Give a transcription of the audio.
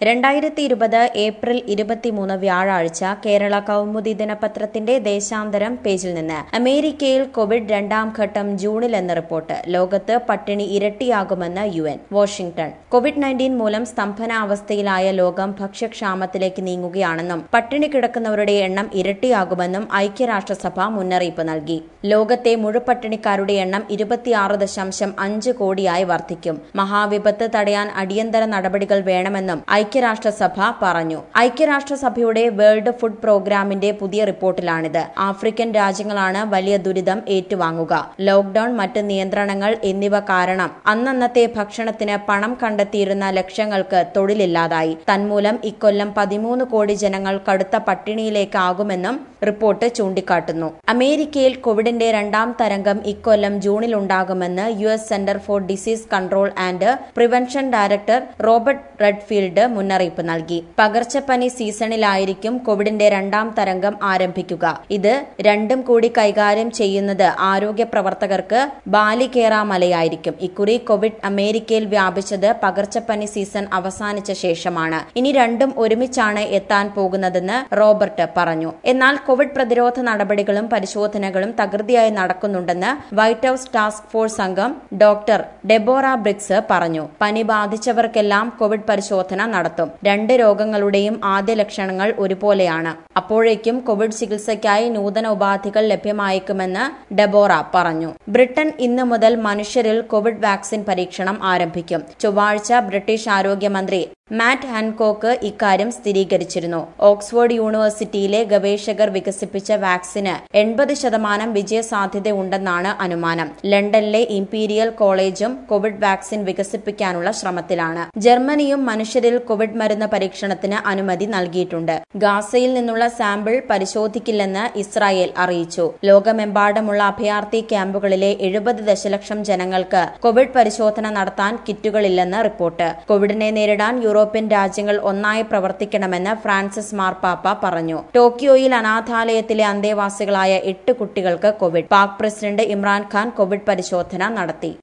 രണ്ടായിരത്തി ഇരുപത് ഏപ്രിൽ ഇരുപത്തിമൂന്ന് വ്യാഴാഴ്ച കേരള കൗമുദി ദിനപത്രത്തിന്റെ ദേശാന്തരം പേജിൽ നിന്ന് അമേരിക്കയിൽ കോവിഡ് രണ്ടാം ഘട്ടം ജൂണിൽ എന്ന റിപ്പോർട്ട് ലോകത്ത് പട്ടിണി ഇരട്ടിയാകുമെന്ന് U N Washington covid nineteen മൂലം സ്തംഭനാവസ്ഥയിലായ ലോകം ഭക്ഷ്യക്ഷാമത്തിലേക്ക് നീങ്ങുകയാണെന്നും പട്ടിണി കിടക്കുന്നവരുടെ എണ്ണം ഇരട്ടിയാകുമെന്നും ഐക്യരാഷ്ട്രസഭ മുന്നറിയിപ്പ് നൽകി ലോകത്തെ മുഴുപട്ടിണിക്കാരുടെ എണ്ണം ഇരുപത്തിയാറ് ദശാംശം അഞ്ച് കോടിയായി വർദ്ധിക്കും മഹാവിപത്ത് തടയാൻ അടിയന്തര നടപടികൾ വേണമെന്നും ഐക്യരാഷ്ട്രസഭ പറഞ്ഞു ഐക്യരാഷ്ട്രസഭയുടെ വേൾഡ് ഫുഡ് പ്രോഗ്രാമിന്റെ പുതിയ റിപ്പോർട്ടിലാണിത് ആഫ്രിക്കൻ രാജ്യങ്ങളാണ് വലിയ ദുരിതം ഏറ്റുവാങ്ങുക ലോക്ഡൌൺ മറ്റ് നിയന്ത്രണങ്ങൾ എന്നിവ കാരണം അന്നന്നത്തെ ഭക്ഷണത്തിന് പണം കണ്ടെത്തിയിരുന്ന ലക്ഷങ്ങൾക്ക് തൊഴിലില്ലാതായി തന്മൂലം ഇക്കൊല്ലം പതിമൂന്ന് കോടി ജനങ്ങൾ കടുത്ത പട്ടിണിയിലേക്കാകുമെന്നും റിപ്പോർട്ട് ചൂണ്ടിക്കാട്ടുന്നു അമേരിക്കയിൽ കോവിഡിന്റെ രണ്ടാം തരംഗം ഇക്കൊല്ലം ജൂണിൽ ഉണ്ടാകുമെന്ന് U S centre for disease control and prevention director Robert Redfield മുന്നറിയിപ്പ് നൽകി പകർച്ചപ്പനി സീസണിലായിരിക്കും കോവിഡിന്റെ രണ്ടാം തരംഗം ആരംഭിക്കുക ഇത് രണ്ടും കൂടി കൈകാര്യം ചെയ്യുന്നത് ആരോഗ്യ പ്രവർത്തകർക്ക് ബാലികേറാമലയായിരിക്കും ഇക്കുറി കോവിഡ് അമേരിക്കയിൽ വ്യാപിച്ചത് പകർച്ചപ്പനി സീസൺ അവസാനിച്ച ശേഷമാണ് ഇനി രണ്ടും ഒരുമിച്ചാണ് എത്താൻ പോകുന്നതെന്ന് റോബർട്ട് പറഞ്ഞു എന്നാൽ കോവിഡ് പ്രതിരോധ നടപടികളും പരിശോധനകളും തകൃതിയായി നടക്കുന്നുണ്ടെന്ന് വൈറ്റ് ഹൌസ് ടാസ്ക് ഫോഴ്സ് അംഗം ഡോക്ടർ ഡെബോറ ബ്രിക്സ് പറഞ്ഞു പനി ബാധിച്ചവർക്കെല്ലാം കോവിഡ് പരിശോധന നടത്തും രണ്ട് രോഗങ്ങളുടെയും ആദ്യ ലക്ഷണങ്ങൾ ഒരുപോലെയാണ് അപ്പോഴേക്കും കോവിഡ് ചികിത്സയ്ക്കായി നൂതന ഉപാധികൾ ലഭ്യമായേക്കുമെന്ന് ഡെബോറ പറഞ്ഞു ബ്രിട്ടൻ ഇന്ന് മുതൽ മനുഷ്യരിൽ കോവിഡ് വാക്സിൻ പരീക്ഷണം ആരംഭിക്കും ചൊവ്വാഴ്ച ബ്രിട്ടീഷ് ആരോഗ്യമന്ത്രി മാറ്റ് ഹാൻകോക്ക് ഇക്കാര്യം സ്ഥിരീകരിച്ചിരുന്നു ഓക്സ്ഫോർഡ് യൂണിവേഴ്സിറ്റിയിലെ ഗവേഷകർ വികസിപ്പിച്ച വാക്സിന് എൺപത് ശതമാനം വിജയസാധ്യതയുണ്ടെന്നാണ് അനുമാനം ലണ്ടനിലെ ഇംപീരിയൽ കോളേജും കോവിഡ് വാക്സിൻ വികസിപ്പിക്കാനുള്ള ശ്രമത്തിലാണ് ജർമ്മനിയും മനുഷ്യരിൽ കോവിഡ് മരുന്ന് പരീക്ഷണത്തിന് അനുമതി നൽകിയിട്ടുണ്ട് ഗാസയിൽ നിന്നുള്ള സാമ്പിൾ പരിശോധിക്കില്ലെന്ന് ഇസ്രായേൽ അറിയിച്ചു ലോകമെമ്പാടുമുള്ള അഭയാർത്ഥി ക്യാമ്പുകളിലെ എഴുപത് ദശലക്ഷം ജനങ്ങൾക്ക് കോവിഡ് പരിശോധന നടത്താൻ കിറ്റുകളില്ലെന്ന് റിപ്പോർട്ട് കോവിഡിനെ നേരിടാൻ യൂറോപ്യൻ രാജ്യങ്ങൾ ഒന്നായി പ്രവർത്തിക്കണമെന്ന് ഫ്രാൻസിസ് മാർപ്പാപ്പ പറഞ്ഞു ടോക്കിയോയിൽ അനാഥാലയത്തിലെ അന്തേവാസികളായ എട്ട് കുട്ടികൾക്ക് covid Pak president Imran Khan covid പരിശോധന നടത്തി